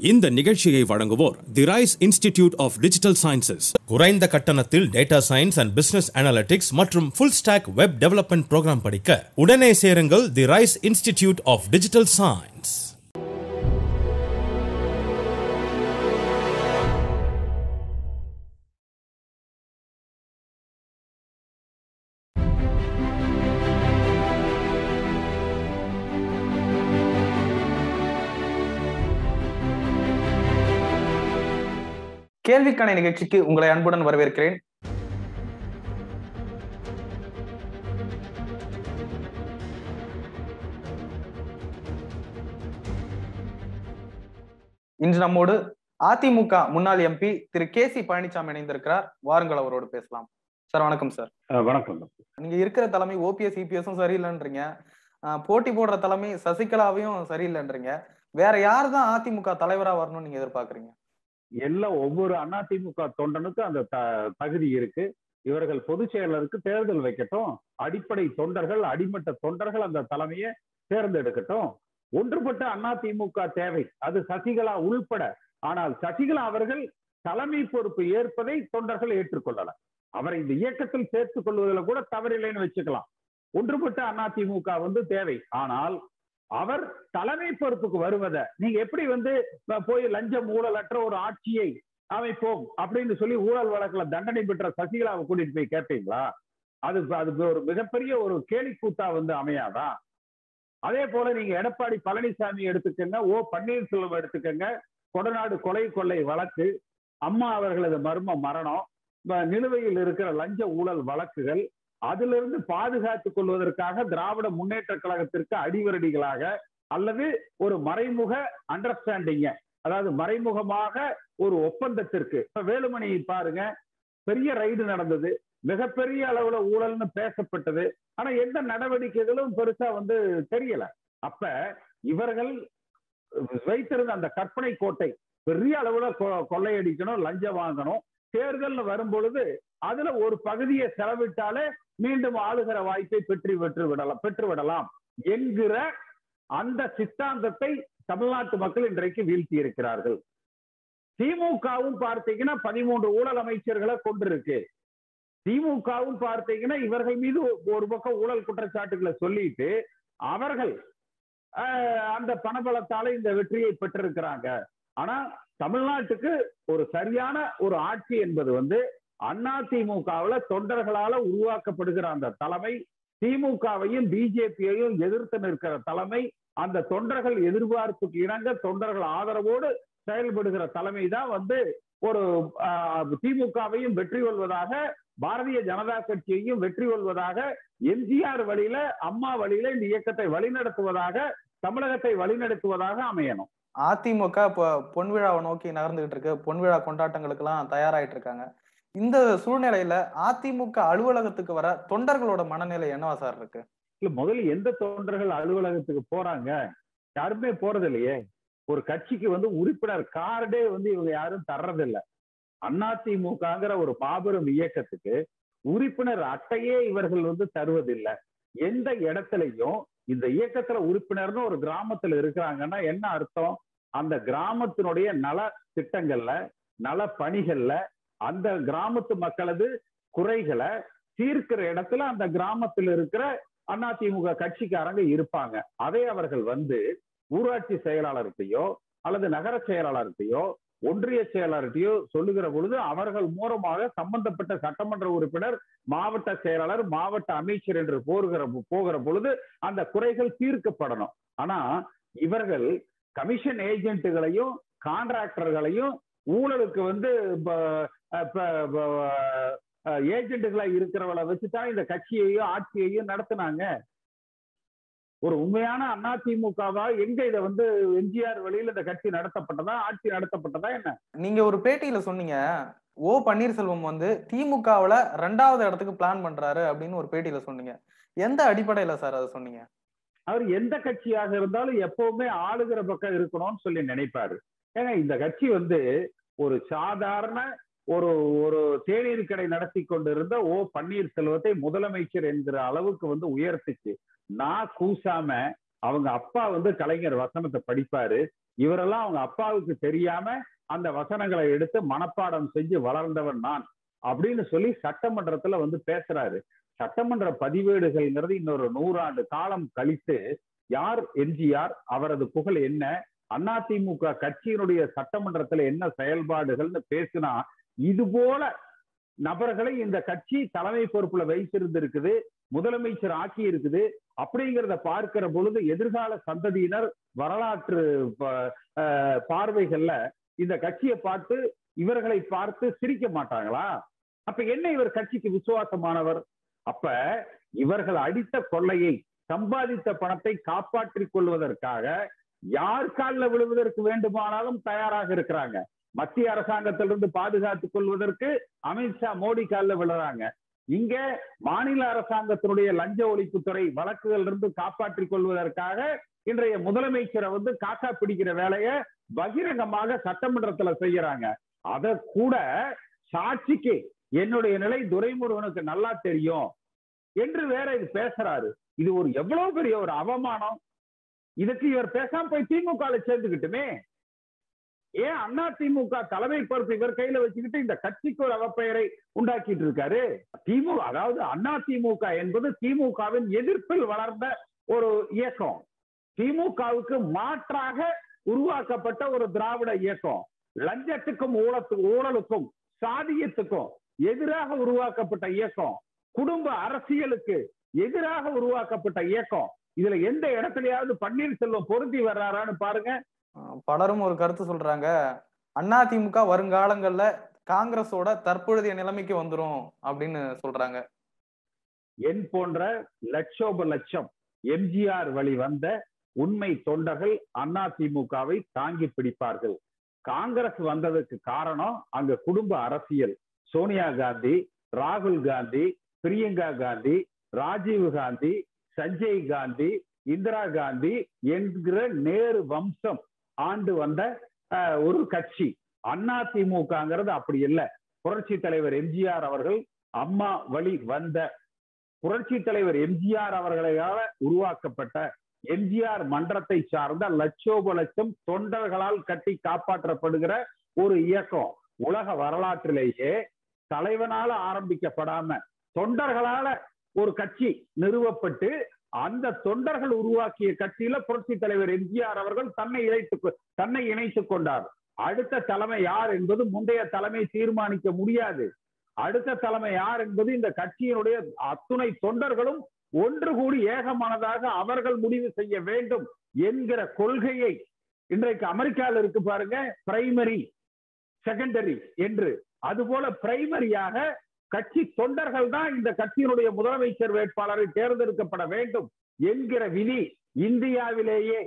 இந்த நிகழ்ச்சியை வழங்குவோர் the Rise Institute of Digital Sciences குறைந்த கட்டணத்தில் data science and business analytics மற்றும் full stack web development program படிக்க உடனே சேருங்கள் the Rise Institute of Digital Science கேள்விக்கான நிகழ்ச்சிக்கு உங்களை அன்புடன் வரவேற்கிறேன் இன்று நம்மோடு அதிமுக முன்னாள் எம்பி திரு கே சி பழனிசாமி இணைந்திருக்கிறார் வாருங்கள் அவரோடு பேசலாம் சார் வணக்கம் சார் அஹ் வணக்கம் நீங்க இருக்கிற தலைமை ஓபிஎஸ் இபிஎஸும் சரியில்லைன்றீங்க ஆஹ் போட்டி போடுற தலைமை சசிகலாவையும் சரியில்லைன்றீங்க வேற யார் தான் அதிமுக தலைவரா வரணும்னு நீங்க எதிர்பார்க்கறீங்க எல்லாம் ஒவ்வொரு அதிமுக தொண்டனுக்கும் அந்த த- தகுதி இருக்கு இவர்கள் பொதுச் செயலருக்கு தேர்தல் வைக்கட்டும் அடிப்படை தொண்டர்கள் அடிமட்ட தொண்டர்கள் அந்த தலைமையை தேர்ந்தெடுக்கட்டும் ஒன்றுபட்ட அதிமுக தேவை அது சசிகலா உள்பட ஆனால் சசிகலா அவர்கள் தலைமை பொறுப்பு ஏற்பதை தொண்டர்கள் ஏற்றுக்கொள்ளல அவரை இந்த இயக்கத்தில் சேர்த்துக் கொள்வதில் கூட தவறில்லைன்னு வச்சுக்கலாம் ஒன்றுபட்ட அதிமுக வந்து தேவை ஆனால் அவர் தலைமை பொறுப்புக்கு வருவதை நீங்க எப்படி வந்து அஹ், போய் லஞ்சம் ஊழலற்ற ஒரு ஆட்சியை அமைப்போம் அப்படின்னு சொல்லி ஊழல் வழக்குல தண்டனை பெற்ற சசிகலாவை கூட்டிட்டு போய் கேட்பீங்களா அது அது ஒரு மிகப்பெரிய ஒரு கேலி கூத்தா வந்து அமையாதா அதே போல நீங்க எடப்பாடி பழனிசாமி எடுத்துக்கங்க ஓ பன்னீர்செல்வம் எடுத்துக்கங்க கொடநாடு கொலை கொள்ளை வழக்கு அம்மா அவர்களது மர்ம மரணம் வ- நிலுவையில் இருக்கிற லஞ்ச ஊழல் வழக்குகள் அதிலிருந்து பாதுகாத்துக் கொள்வதற்காக திராவிட முன்னேற்ற கழகத்திற்கு அடிவரடிகளாக அல்லது ஒரு மறைமுக அண்டர்ஸ்டாண்டிங்க அதாவது மறைமுகமாக ஒரு ஒப்பந்தத்திற்கு இப்ப வேலுமணி பாருங்க பெரிய ரைடு நடந்தது மிகப்பெரிய அளவுல ஊழல்னு பேசப்பட்டது ஆனா எந்த நடவடிக்கைகளும் பெருசா வந்து தெரியல அப்ப இவர்கள் வைத்திருந்த அந்த கற்பனை கோட்டை பெரிய அளவுல கொ- கொள்ளையடிக்கணும் லஞ்சம் வாங்கணும் தேர்தல்னு வரும் பொழுது அதுல ஒரு பகுதியை செலவிட்டாலே மீண்டும் ஆளுகிற வாய்ப்பை பெற்று பெற்று விடலாம் பெற்று விடலாம் என்கிற அந்த சித்தாந்தத்தை தமிழ்நாட்டு மக்கள் இன்றைக்கு வீழ்த்தி இருக்கிறார்கள் திமுகவும் பார்த்தீங்கன்னா பதிமூன்று ஊழல் அமைச்சர்களை கொண்டிருக்கு திமுகவும் பார்த்தீங்கன்னா இவர்கள் மீது ஒரு பக்கம் ஊழல் குற்றச்சாட்டுகளை சொல்லிட்டு அவர்கள் ஆஹ், அந்த பணபலத்தால இந்த வெற்றியை பெற்றிருக்கிறாங்க ஆனா தமிழ்நாட்டுக்கு ஒரு சரியான ஒரு ஆட்சி என்பது வந்து அண்ணா திமுகவுல தொண்டர்களால உருவாக்கப்படுகிற அந்த தலைமை திமுகவையும் பிஜேபியையும் எதிர்த்து நிற்கிற தலைமை அந்த தொண்டர்கள் எதிர்பார்ப்புக்கு இணங்க தொண்டர்கள் ஆதரவோடு செயல்படுகிற தலைமை தான் வந்து ஒரு ஆஹ், திமுகவையும் வெற்றி கொள்வதாக பாரதிய ஜனதா கட்சியையும் வெற்றி கொள்வதாக எம்ஜிஆர் வழியில அம்மா வழியில இந்த இயக்கத்தை வழிநடத்துவதாக தமிழகத்தை வழிநடத்துவதாக அமையணும் அதிமுக இப்போ பொன்விழாவை நோக்கி நகர்ந்துகிட்டு இருக்கு பொன்விழா கொண்டாட்டங்களுக்கு எல்லாம் தயாராயிட்டு இருக்காங்க இந்த சூழ்நிலையில அதிமுக அலுவலகத்துக்கு வர தொண்டர்களோட மனநிலை என்னவா சார் இருக்கு இல்ல முதல்ல எந்த தொண்டர்கள் அலுவலகத்துக்கு போறாங்க யாருமே போறது இல்லையே ஒரு கட்சிக்கு வந்து உறுப்பினர் கார்டே வந்து இவங்க யாரும் தர்றதில்ல அதிமுகங்கிற ஒரு மாபெரும் இயக்கத்துக்கு உறுப்பினர் அட்டையே இவர்கள் வந்து தருவதில்லை எந்த இடத்துலயும் இந்த இயக்கத்துல உறுப்பினர்னு ஒரு கிராமத்துல இருக்கிறாங்கன்னா என்ன அர்த்தம் அந்த கிராமத்தினுடைய நல திட்டங்கள்ல நல பணிகள்ல அந்த கிராமத்து மக்களது குறைகளை தீர்க்கிற இடத்துல அந்த கிராமத்தில் இருக்கிற அதிமுக கட்சிக்காரங்க இருப்பாங்க அதை அவர்கள் வந்து ஊராட்சி செயலாளர்கிட்டயோ அல்லது நகர செயலாளர்கிட்டயோ ஒன்றிய செயலாளர்கிட்டயோ சொல்லுகிற பொழுது அவர்கள் மூலமாக சம்பந்தப்பட்ட சட்டமன்ற உறுப்பினர் மாவட்ட செயலாளர் மாவட்ட அமைச்சர் என்று போகிற போகிற பொழுது அந்த குறைகள் தீர்க்கப்படணும் ஆனா இவர்கள் கமிஷன் ஏஜென்ட்டுகளையும் கான்ட்ராக்டர்களையும் ஊழலுக்கு வந்து ஏஜென்ட்டுகளா இருக்கிறவளை வச்சுதான் இந்த கட்சியையும் ஆட்சியையும் நடத்துனாங்க ஒரு உண்மையான அதிமுகவா எங்க இதை வந்து எம்ஜிஆர் வழியில் இந்த கட்சி நடத்தப்பட்டதா ஆட்சி நடத்தப்பட்டதா என்ன நீங்க ஒரு பேட்டியில சொன்னீங்க ஓ பன்னீர்செல்வம் வந்து திமுகவுல ரெண்டாவது இடத்துக்கு பிளான் பண்றாரு அப்படின்னு ஒரு பேட்டியில சொன்னீங்க எந்த அடிப்படையில சார் அதை சொன்னீங்க அவர் எந்த கட்சியாக இருந்தாலும் எப்பவுமே ஆளுகிற பக்கம் இருக்கணும்னு சொல்லி நினைப்பாரு ஏங்க இந்த கட்சி வந்து ஒரு சாதாரண ஒரு ஒரு தேநீர் கடை நடத்தி கொண்டிருந்த ஓ பன்னீர்செல்வத்தை முதலமைச்சர் என்கிற அளவுக்கு வந்து உயர்த்துச்சு நான் கூசாம அவங்க அப்பா வந்து கலைஞர் வசனத்தை படிப்பாரு இவரெல்லாம் அவங்க அப்பாவுக்கு தெரியாம அந்த வசனங்களை எடுத்து மனப்பாடம் செஞ்சு வளர்ந்தவன் நான் அப்படின்னு சொல்லி சட்டமன்றத்துல வந்து பேசுறாரு சட்டமன்ற பதிவேடுகள்ங்கிறது இன்னொரு நூறாண்டு காலம் கழித்து யார் எம்ஜிஆர் அவரது புகழ் என்ன அதிமுக கட்சியினுடைய சட்டமன்றத்துல என்ன செயல்பாடுகள்னு பேசினா இது போல நபர்களை இந்த கட்சி தலைமை பொறுப்புல வைத்திருந்திருக்குது முதலமைச்சர் ஆக்கி இருக்குது அப்படிங்கிறத பார்க்கிற பொழுது எதிர்கால சந்ததியினர் வரலாற்று பார்வைகள்ல இந்த கட்சியை பார்த்து இவர்களை பார்த்து சிரிக்க மாட்டாங்களா அப்ப என்ன இவர் கட்சிக்கு விசுவாசமானவர் அப்ப இவர்கள் அடித்த கொள்ளையை சம்பாதித்த பணத்தை காப்பாற்றிக் கொள்வதற்காக யார் காலில் விழுவதற்கு வேண்டுமானாலும் தயாராக இருக்கிறாங்க மத்திய அரசாங்கத்திலிருந்து பாதுகாத்துக் கொள்வதற்கு அமித்ஷா மோடி காலில் விழுறாங்க இங்க மாநில அரசாங்கத்தினுடைய லஞ்ச ஒழிப்புத்துறை வழக்குகள் இருந்து காப்பாற்றிக் கொள்வதற்காக இன்றைய முதலமைச்சரை வந்து காக்கா பிடிக்கிற வேலையை பகிரங்கமாக சட்டமன்றத்துல செய்யறாங்க அத கூட சாட்சிக்கு என்னுடைய நிலை துரைமுருகனுக்கு நல்லா தெரியும் என்று வேற இது பேசுறாரு இது ஒரு எவ்வளவு பெரிய ஒரு அவமானம் இதுக்கு இவர் பேசாம போய் திமுக சேர்ந்துக்கிட்டுமே ஏன் அண்ணா திமுக தலைமை பொறுப்பு இவர் கையில வச்சுக்கிட்டு இந்த கட்சிக்கு ஒரு அவப்பெயரை உண்டாக்கிட்டு இருக்காரு திமுக அதாவது அண்ணா திமுக என்பது திமுகவின் எதிர்ப்பில் வளர்ந்த ஒரு இயக்கம் திமுகவுக்கு மாற்றாக உருவாக்கப்பட்ட ஒரு திராவிட இயக்கம் லஞ்சத்துக்கும் ஊழத்து ஊழலுக்கும் சாதியத்துக்கும் எதிராக உருவாக்கப்பட்ட இயக்கம் குடும்ப அரசியலுக்கு எதிராக உருவாக்கப்பட்ட இயக்கம் இதுல எந்த இடத்துலயாவது பன்னீர்செல்வம் பொருந்தி வர்றாரான்னு பாருங்க பலரும் ஒரு கருத்து சொல்றாங்க அதிமுக வருங்காலங்கள்ல காங்கிரஸோட தற்பொழுதைய நிலைமைக்கு வந்துரும் அப்படின்னு சொல்றாங்க என் போன்ற லட்சோப லட்சம் எம்ஜிஆர் வழி வந்த உண்மை தொண்டர்கள் அதிமுகவை தாங்கி பிடிப்பார்கள் காங்கிரஸ் வந்ததுக்கு காரணம் அங்க குடும்ப அரசியல் சோனியா காந்தி ராகுல் காந்தி பிரியங்கா காந்தி ராஜீவ் காந்தி சஞ்சய் காந்தி இந்திரா காந்தி என்கிற நேரு வம்சம் ஆண்டு வந்த ஒரு கட்சி அண்ணா திமுகங்கிறது அப்படி இல்லை புரட்சி தலைவர் எம்ஜிஆர் அவர்கள் அம்மா வழி வந்த புரட்சி தலைவர் எம்ஜிஆர் அவர்களால் உருவாக்கப்பட்ட எம்ஜிஆர் மன்றத்தை சார்ந்த லட்சோப லட்சம் தொண்டர்களால் கட்டி காப்பாற்றப்படுகிற ஒரு இயக்கம் உலக வரலாற்றிலேயே தலைவனால ஆரம்பிக்கப்படாம தொண்டர்களால ஒரு கட்சி நிறுவப்பட்டு அந்த தொண்டர்கள் உருவாக்கிய கட்சியில புரட்சி தலைவர் எம்ஜிஆர் அவர்கள் தன்னை இணைத்து தன்னை இணைத்துக் கொண்டார் அடுத்த தலைமை யார் என்பது முந்தைய தலைமை தீர்மானிக்க முடியாது அடுத்த தலைமை யார் என்பது இந்த கட்சியினுடைய அத்துணை தொண்டர்களும் ஒன்று கூடி ஏகமானதாக அவர்கள் முடிவு செய்ய வேண்டும் என்கிற கொள்கையை இன்றைக்கு அமெரிக்காவில் இருக்கு பாருங்க பிரைமரி செகண்டரி என்று அதுபோல பிரைமரியாக கட்சி தொண்டர்கள் தான் இந்த கட்சியினுடைய முதலமைச்சர் வேட்பாளரை தேர்ந்தெடுக்கப்பட வேண்டும் என்கிற விதி இந்தியாவிலேயே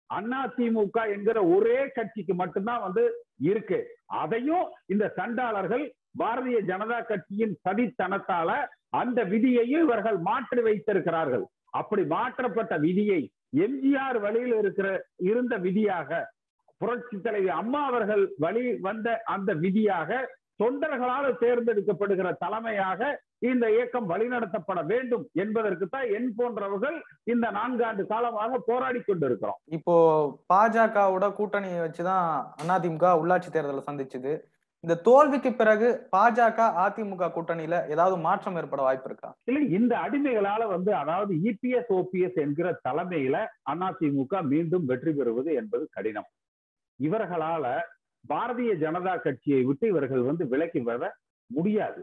அதிமுக என்கிற ஒரே கட்சிக்கு மட்டும்தான் வந்து இருக்கு அதையும் இந்த சண்டாளர்கள் பாரதிய ஜனதா கட்சியின் சதித்தனத்தால அந்த விதியையும் இவர்கள் மாற்றி வைத்திருக்கிறார்கள் அப்படி மாற்றப்பட்ட விதியை எம்ஜிஆர் வழியில் இருக்கிற இருந்த விதியாக புரட்சி தலைவி அம்மா அவர்கள் வழி வந்த அந்த விதியாக தொண்டர்களால் தேர்ந்தெடுக்கப்படுகிற தலைமையாக இந்த இயக்கம் வழிநடத்தப்பட வேண்டும் என்பதற்கு தான் என் போன்றவர்கள் இந்த நான்காண்டு காலமாக போராடி கொண்டிருக்கிறோம் இப்போ பாஜகவோட கூட்டணியை வச்சுதான் அதிமுக உள்ளாட்சி தேர்தலை சந்திச்சுது இந்த தோல்விக்கு பிறகு பாஜக அதிமுக கூட்டணியில ஏதாவது மாற்றம் ஏற்பட வாய்ப்பு இருக்கா இல்ல இந்த அடிமைகளால வந்து அதாவது இபிஎஸ் ஓபிஎஸ் என்கிற தலைமையில அதிமுக மீண்டும் வெற்றி பெறுவது என்பது கடினம் இவர்களால பாரதிய ஜனதா கட்சியை விட்டு இவர்கள் வந்து விலக்கி வர முடியாது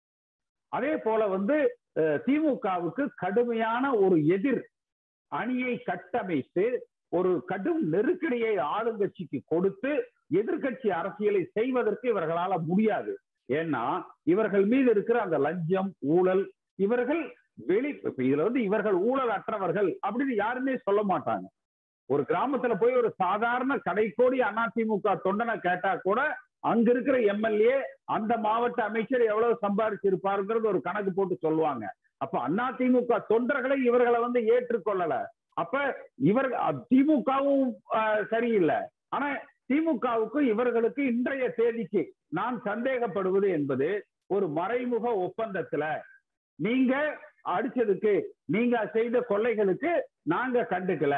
அதே போல வந்து திமுகவுக்கு கடுமையான ஒரு எதிர் அணியை கட்டமைத்து ஒரு கடும் நெருக்கடியை ஆளுங்கட்சிக்கு கொடுத்து எதிர்கட்சி அரசியலை செய்வதற்கு இவர்களால முடியாது ஏன்னா இவர்கள் மீது இருக்கிற அந்த லஞ்சம் ஊழல் இவர்கள் வெளி இதுல வந்து இவர்கள் ஊழல் அற்றவர்கள் அப்படின்னு யாருமே சொல்ல மாட்டாங்க ஒரு கிராமத்துல போய் ஒரு சாதாரண கடைக்கோடி அதிமுக தொண்டனை கேட்டா கூட அங்க இருக்கிற எம்எல்ஏ அந்த மாவட்ட அமைச்சர் எவ்வளவு சம்பாதிச்சிருப்பாருங்கிறது ஒரு கணக்கு போட்டு சொல்லுவாங்க அப்ப அதிமுக தொண்டர்களை இவர்களை வந்து ஏற்றுக்கொள்ளல அப்ப இவர் திமுகவும் சரியில்லை ஆனா திமுகவுக்கு இவர்களுக்கு இன்றைய தேதிக்கு நான் சந்தேகப்படுவது என்பது ஒரு மறைமுக ஒப்பந்தத்துல நீங்க அடிச்சதுக்கு நீங்க செய்த கொள்ளைகளுக்கு நாங்க கண்டுக்கல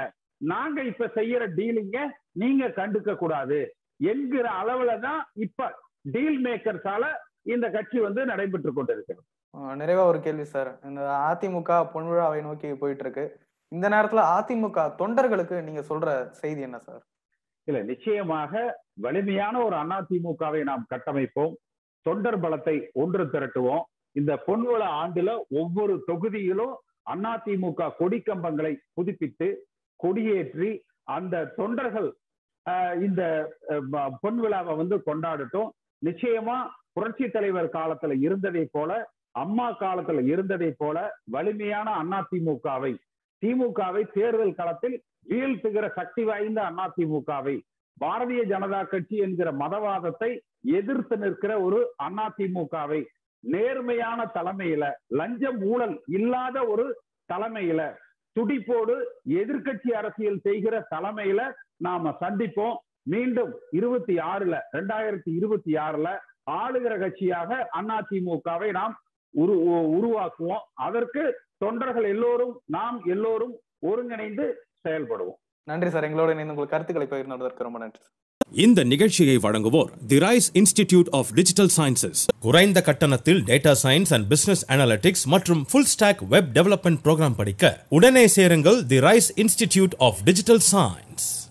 நாங்க இப்ப செய்யற டீலிங்க நீங்க கண்டுக்க கூடாது என்கிற அளவுல தான் இப்ப டீல் மேக்கர்ஸால இந்த கட்சி வந்து நடைபெற்று கொண்டிருக்கிறது அஹ் நிறைவா ஒரு கேள்வி சார் இந்த அதிமுக பொன்விழாவை நோக்கி போயிட்டு இருக்கு இந்த நேரத்துல அதிமுக தொண்டர்களுக்கு நீங்க சொல்ற செய்தி என்ன சார் இல்ல நிச்சயமாக வலிமையான ஒரு அதிமுகவை நாம் கட்டமைப்போம் தொண்டர் பலத்தை ஒன்று திரட்டுவோம் இந்த பொன்விழா ஆண்டுல ஒவ்வொரு தொகுதியிலும் அதிமுக கொடிக்கம்பங்களை புதுப்பித்து கொடியேற்றி அந்த தொண்டர்கள் ஆஹ், இந்த அஹ், ப- பொன்விழாவை வந்து கொண்டாடட்டும் நிச்சயமா புரட்சி தலைவர் காலத்துல இருந்ததை போல அம்மா காலத்துல இருந்ததை போல வலிமையான அதிமுகவை திமுகவை தேர்தல் களத்தில் வீழ்த்துகிற சக்தி வாய்ந்த அதிமுகவை பாரதிய ஜனதா கட்சி என்கிற மதவாதத்தை எதிர்த்து நிற்கிற ஒரு அதிமுகவை நேர்மையான தலைமையில லஞ்சம் ஊழல் இல்லாத ஒரு தலைமையில துடிப்போடு எதிர்க்கட்சி அரசியல் செய்கிற தலைமையில நாம சந்திப்போம் மீண்டும் இருபத்தி ஆறுல ரெண்டாயிரத்தி இருபத்தி ஆறுல ஆளுகிற கட்சியாக அதிமுகவை நாம் உரு உருவாக்குவோம் அதற்கு தொண்டர்கள் எல்லோரும் நாம் எல்லோரும் ஒருங்கிணைந்து செயல்படுவோம் நன்றி சார் எங்களோட இணைந்து உங்கள் கருத்துக்களை பகிர்ந்ததற்கு ரொம்ப நன்றி இந்த நிகழ்ச்சியை வழங்குவோர் the Rise Institute of Digital Sciences குறைந்த கட்டணத்தில் data science and business analytics மற்றும் full stack web development program படிக்க உடனே சேருங்கள் the Rise Institute of Digital science